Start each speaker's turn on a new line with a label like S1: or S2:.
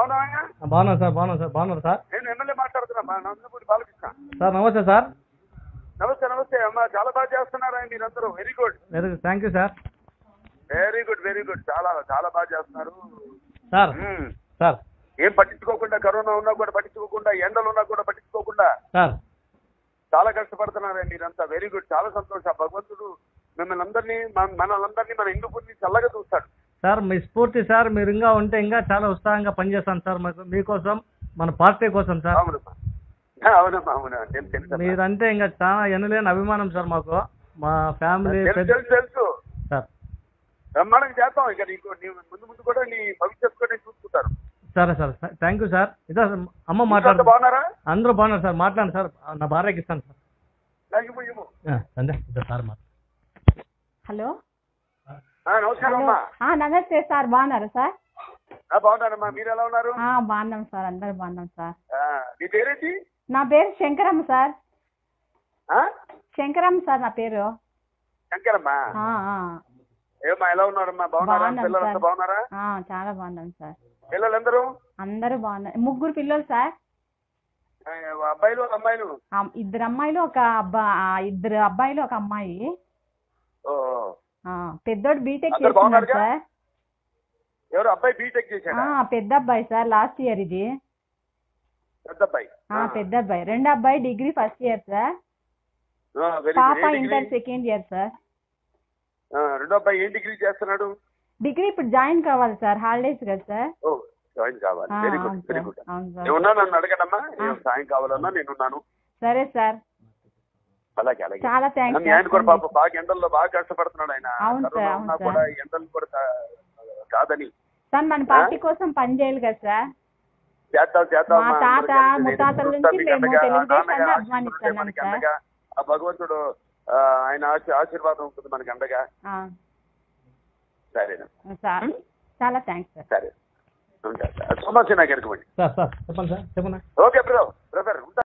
S1: బాగున్నావా
S2: బాగున్నాను సార్ బాగున్నాను సార్ బాగున్నారు సార్
S1: నేను ఎమ్మెల్యే మాట్లాడుతున్నా మా నందమూరి బాలకృష్ణ
S2: సార్ నమస్తే సార్
S1: నమస్తే నమస్తే అమ్మా చాలా బాగా చేస్తున్నారా మీరందరూ very good
S2: very thank you sir
S1: very good very good చాలా చాలా బాగా చేస్తున్నారు
S2: సార్
S1: మ్మ్.
S2: సార్
S1: ఏం పట్టించుకోకుండా కరోనా ఉన్నా కూడా పట్టించుకోకుండా ఎండలు ఉన్నా కూడా పట్టించుకోకుండా
S2: సార్
S1: చాలా కష్టపడుతున్నారండి మీరంతా వెరీ గుడ్ చాలా సంతోషం భగవంతుడు మిమ్మల్ని అందరినీ మన- మనల్ని మన హిందూపురిని చల్లగా చూస్తాడు
S2: సార్ మీ స్ఫూర్తి సార్ మీరు ఇంకా ఉంటే ఇంకా చాలా ఉత్సాహంగా పనిచేస్తాను సార్ మాకు మీకోసం మన పార్టీ కోసం సార్
S1: అవునమ్మా అవునమ్మా అవునా తెలుసు తెలుసు
S2: మీరంటే ఇంకా చాలా ఎనలేని అభిమానం సార్ మాకు మా ఫ్యామిలీ
S1: తెలుసు
S2: పెద్ద
S1: తెలుసు తెలుసు
S2: సార్
S1: బ్రహ్మాండం చేద్దాం ఇక నీకు నీ ముందు ముందు కూడా నీ భవిష్యత్తు కూడా నేను చూసుకుంటారు
S2: సరే సార్ థ్యాంక్ యూ సార్ ఇదే సార్ అమ్మ
S1: ఇంట్లో
S2: మాట్లాడు
S1: అంతా బాగున్నారా
S2: అందరూ బాగున్నారు సార్ మాట్లాడండి సార్ నా భార్యకి ఇస్తాను సార్
S1: నాకు ఇవ్వు, ఇవ్వు.
S2: ఆ, సంధ్య ఇదే సార్ మా
S3: హలో
S1: ఆ, నమస్కారం
S3: హలో
S1: అమ్మా
S3: ఆ, నమస్తే సార్ బాగున్నారా సార్
S1: ఆ, బాగున్నానమ్మా మీరు ఎలా ఉన్నారు
S3: ఆ, బాగున్నాం సార్ అందరు బాగున్నాం సార్
S1: ఆ, నీ పేరేంటి
S3: నా పేరు శంకరమ్మ సార్
S1: ఆ?
S3: శంకరమ్మ సార్ నా పేరు
S1: శంకరమ్మా
S3: ఆ, ఆ.
S1: ఏమ్మా ఎలా ఉన్నారమ్మా బాగున్నారా
S3: బాగున్నాం
S1: పిల్లలంతా
S3: సార్.
S1: బాగున్నారా
S3: ఆ, చాలా బాగున్నాం సార్
S1: పిల్లలందరూ
S3: అందరూ బాగున్నారు ముగ్గురు పిల్లలు సార్
S1: ఆ, అబ్బాయిలు అమ్మాయిలు
S3: ఆ, ఇద్దరు అమ్మాయిలు ఒక అబ్బా ఆ, ఇద్దరు అబ్బాయిలు ఒక అమ్మాయి
S1: ఓ ఓ.
S3: ఆ, పెద్దోడు బీటెక్
S1: అందరు
S3: చేస్తున్నాడు
S1: బాగున్నారుగా?
S3: సార్
S1: ఎవరు అబ్బాయి బీటెక్
S3: ఆ,
S1: చేశాడా
S3: పెద్ద అబ్బాయి సార్ లాస్ట్ ఇయర్ ఇది
S1: పెద్ద అబ్బాయి
S3: ఆ, పెద్ద అబ్బాయి రెండో అబ్బాయి డిగ్రీ ఫస్ట్ ఇయర్ సార్
S1: ఆ, very good.
S3: పాప
S1: ఏ degree?
S3: Inter second year sir
S1: ఆ, రెండో అబ్బాయి ఏం డిగ్రీ చేస్తున్నాడు
S3: డిగ్రీ ఇప్పుడు జాయిన్ కావాలి సార్ హాలిడేస్ కదా సార్
S1: ఓ జాయిన్ కావాలి
S3: ఆ,
S1: వెరీ
S3: అవును
S1: గుడ్ వెరీ
S3: సార్
S1: గుడ్
S3: అవును సార్
S1: ఏమన్నా నన్ను అడగడమ్మా ఏం
S3: ఆ.
S1: సాయం కావాలన్నా నేనున్నాను
S3: సరే సార్
S1: అలాగే అలాగే
S3: చాలా థ్యాంక్స్
S1: మీ ఆయన కూడా పాప బాగా ఎండల్లో బాగా కష్టపడుతున్నాడు ఆయన
S3: అవును సార్,
S1: కరోనా
S3: అవును
S1: ఉన్నా
S3: సార్.
S1: కూడా ఎండలు కూడా కా- కాదని
S3: సార్ మన పార్టీ కోసం పని చేయాలి కదా సార్
S1: చేద్దాం చేద్దాం
S3: మా
S1: అమ్మా.
S3: తాత,
S1: అందరూ కలిసి
S3: ముత్తాతల
S1: నేను
S3: నుంచి
S1: చూస్తాను మీకు
S3: మేము
S1: అండగా. ఆ
S3: తెలుగుదేశాన్ని
S1: నాన్నగారి
S3: అభిమానిస్తున్నాం
S1: ఆశీస్సులు మనకి
S3: సార్.
S1: అండగా. ఆ భగవంతుడు ఆ, ఆయన ఆశీ- ఆశీర్వాదం ఉంటుంది మనకి అండగా
S3: ఆ,
S1: సరేనా
S3: సార్ చాలా థ్యాంక్స్ సార్
S1: సరే ఉంటా. సోమవారం నాకు ఎరకమండి
S2: సార్ సార్ చెప్పండి సార్ చెప్పండి
S1: ఓకే బ్రో బ్రదర్ ఉంటా